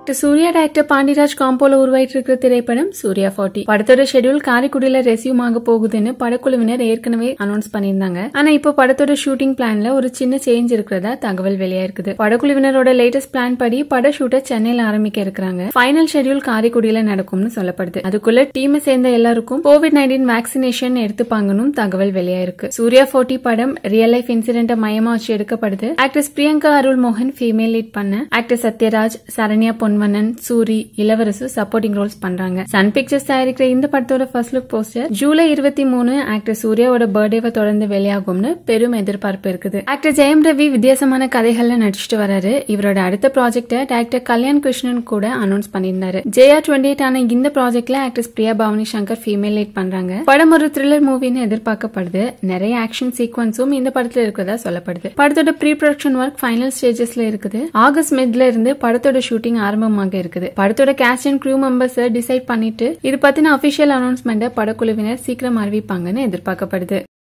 actor Suriya director Pandiraj காம்போல உருவாயிட்டு இருக்கிற திரைப்படம் சூர்யா 40 படத்தோட ஷெட்யூல் காரைக்குடியில ரெசியூம் ஆக போகுதுன்னு படக்குழுவினர் ஏற்கனவே அனௌன்ஸ் பண்ணியிருந்தாங்க ஆனா இப்போ படத்தோட ஷூட்டிங் பிளான்ல ஒரு சின்ன சேஞ்ச் இருக்கிறதா தகவல் வெளியாயிருக்குது படக்குழுவினரோட லேட்டஸ்ட் பிளான் படி பட ஷூட்டை சென்னையில ஆரம்பிக்க இருக்கிறாங்க ஃபைனல் ஷெட்யூல் காரைக்குடியில நடக்கும்னு சொல்லப்படுது அதுக்குள்ள டீமை சேர்ந்த எல்லாருக்கும் கோவிட் நைன்டீன் வேக்சினேஷன் எடுத்துப்பாங்கன்னு தகவல் வெளியாயிருக்கு சூர்யா 40 படம் ரியல் லைஃப் இன்சிடென்ட மையமா வச்சு எடுக்கப்படுது ஆக்ட்ரஸ் பிரியங்கா அருள் மோகன் ஃபீமேல் லீட் பண்ண actor Sathyaraj Saranya Ponvannan Soori Ilavarasu supporting roles பண்றாங்க சன் பிக்சர்ஸ் தயாரிக்கிற இந்த படத்தோட ஃபர்ஸ்ட் லுக் போஸ்டர் ஜூலை இருபத்தி மூணு ஆக்டர் சூர்யாவோட பர்த்டேவை தொடர்ந்து வெளியாகும்னு பெரும் எதிர்பார்ப்பு இருக்குது ஆக்டர் ஜெயம் ரவி வித்தியாசமான கதைகள்ல நடிச்சிட்டு வராரு இவரோட அடுத்த ப்ராஜெக்ட டைரக்டர் கல்யாண் கிருஷ்ணன் கூட அனௌன்ஸ் பண்ணியிருந்தாரு ஜெயா டுவெண்ட்டி எயிட் ஆன இந்த ப்ராஜெக்ட்ல actors Priya Bhavani Shankar female lead பண்றாங்க படம் ஒரு த்ரில்லர் மூவின்னு எதிர்பார்க்கப்படுது நிறைய ஆக்ஷன் சீக்வன்ஸும் இந்த படத்துல இருக்கிறதா சொல்லப்படுது படத்தோட ப்ரீ ப்ரொடக்ஷன் ஒர்க் ஃபைனல் ஸ்டேஜஸ்ல இருக்குது ஆகஸ்ட் மிட்ல இருந்து படத்தோட ஷூட்டிங் ஆரம்பமாக இருக்குது படத்தோட cast and crew members decide பண்ணிட்டு இது பத்தின அபிஷியல் அனௌன்ஸ்மெண்ட்டை படக்குழுவினர் சீக்கிரம் அறிவிப்பாங்கன்னு எதிர்பார்க்கப்படுது